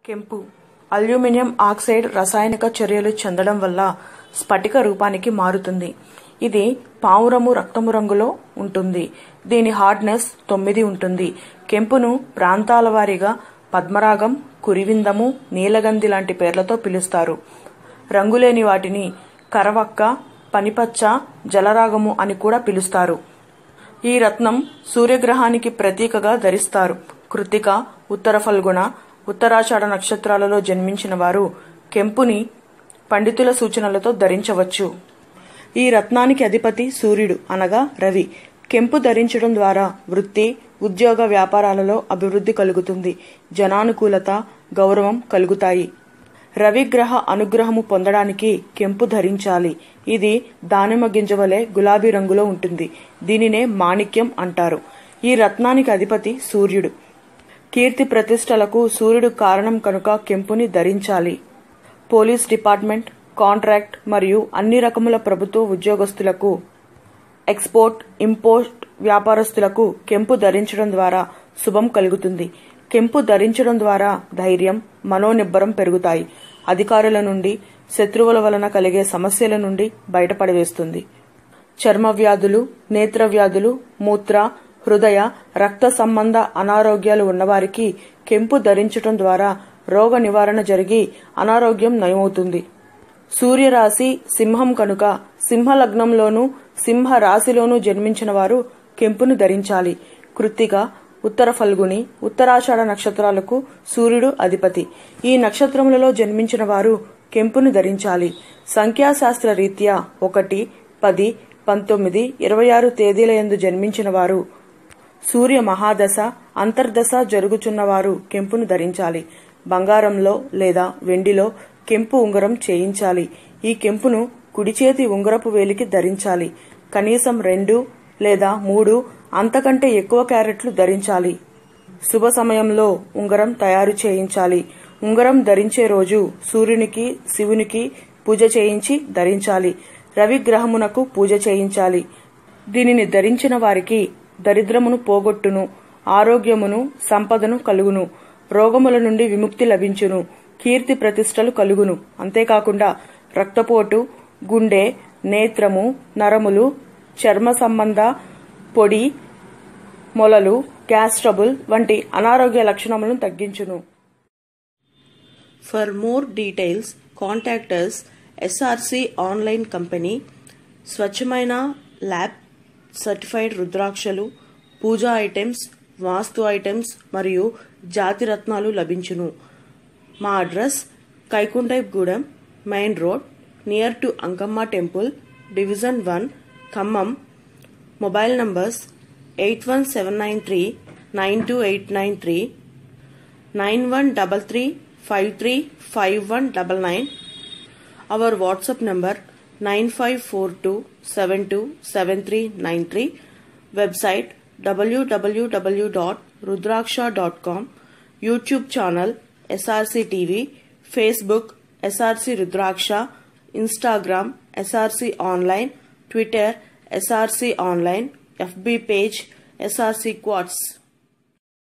కెంపు aluminium oxide రసాయనిక చర్యలు చెందడం వల్ల స్ఫటిక రూపానికి మారుతుంది ఇది పావురము రక్తము రంగులో ఉంటుంది దీని హార్డ్నెస్ తొమ్మిది ఉంటుంది కెంపును ప్రాంతాల వారీగా పద్మరాగం కురివిందము నీలగంధి లాంటి పేర్లతో పిలుస్తారు రంగులేని వాటిని కరవక్క పనిపచ్చ జలరాగము అని కూడా పిలుస్తారు ఈ రత్నం సూర్యగ్రహానికి ప్రతీకగా ధరిస్తారు కృతిక ఉత్తర ఫల్గుణ ఉత్తరాషాఢ నక్షత్రాలలో జన్మించిన వారు కెంపుని పండితుల సూచనలతో ధరించవచ్చు ఈ రత్నానికి అధిపతి సూర్యుడు అనగా రవి కెంపు ధరించడం ద్వారా వృత్తి ఉద్యోగ వ్యాపారాలలో అభివృద్ధి కలుగుతుంది జనానుకూలత గౌరవం కలుగుతాయి రవిగ్రహ అనుగ్రహము పొందడానికి కెంపు ధరించాలి ఇది దానిమ్మ గింజ వలె గులాబీ రంగులో ఉంటుంది దీనినే మాణిక్యం అంటారు ఈ రత్నానికి అధిపతి సూర్యుడు కీర్తి ప్రతిష్టలకు సూర్యుడు కారణం కనుక కెంపుని ధరించాలి పోలీస్ డిపార్ట్మెంట్ కాంట్రాక్ట్ మరియు అన్ని రకముల ప్రభుత్వ ఉద్యోగస్తులకు ఎక్స్పోర్ట్ ఇంపోర్ట్ వ్యాపారస్తులకు కెంపు ధరించడం ద్వారా శుభం కలుగుతుంది కెంపు ధరించడం ద్వారా ధైర్యం మనోనిబ్బరం పెరుగుతాయి అధికారుల నుండి శత్రువుల వలన కలిగే సమస్యల నుండి బయటపడవేస్తుంది చర్మ వ్యాధులు నేత్ర వ్యాధులు మూత్ర హృదయ రక్త సంబంధ అనారోగ్యాలు ఉన్నవారికి కెంపు ధరించటం ద్వారా రోగ నివారణ జరిగి అనారోగ్యం నయమవుతుంది సూర్యరాశి సింహం కనుక సింహ లగ్నంలోనూ సింహ రాశిలోనూ జన్మించిన వారు కెంపును ధరించాలి కృత్తిక ఉత్తర ఫల్గుని ఉత్తరాషాఢ నక్షత్రాలకు సూర్యుడు అధిపతి ఈ నక్షత్రములలో జన్మించిన వారు కెంపును ధరించాలి సంఖ్యాశాస్త్ర రీత్యా ఒకటి పది పంతొమ్మిది ఇరవై ఆరు తేదీల యందు జన్మించిన వారు సూర్య మహాదశ అంతర్దశ జరుగుచున్నవారు కెంపును ధరించాలి బంగారంలో లేదా వెండిలో కెంపు ఉంగరం చేయించాలి ఈ కెంపును కుడి చేతి ఉంగరపు వేలికి ధరించాలి కనీసం రెండు లేదా మూడు అంతకంటే ఎక్కువ క్యారెట్లు ధరించాలి శుభ సమయంలో ఉంగరం తయారు చేయించాలి ఉంగరం ధరించే రోజు సూర్యునికి శివునికి పూజ చేయించి ధరించాలి రవి గ్రహమునకు పూజ చేయించాలి దీనిని ధరించిన వారికి దరిద్రమును పోగొట్టును ఆరోగ్యమును సంపదను కలుగును రోగముల నుండి విముక్తి లభించును కీర్తి ప్రతిష్టలు కలుగును అంతేకాకుండా రక్తపోటు గుండె నేత్రము నరములు చర్మ సంబంధ పొడి మొలలు గ్యాస్ ట్రబుల్ వంటి అనారోగ్య లక్షణములను తగ్గించును For more details, contact us SRC Online Company, స్వచ్ఛమైన ల్యాబ్ సర్టిఫైడ్ రుద్రాక్షలు పూజా ఐటెమ్స్ వాస్తు ఐటెమ్స్ మరియు జాతి రత్నాలు లభించును మా address Kaikuntaigudem main road near to Ankamma temple division one Khammam mobile numbers eight one seven nine three nine two eight nine three nine one double three five three five one double nine our WhatsApp number nine five four two seven two seven three nine three website డబ్ల్యూడబ్ల్యూడబ్ల్యూ dot rudraksha dot com YouTube channel SRC TV Facebook SRC Rudraksha Instagram SRC online Twitter SRC online FB page SRC quartz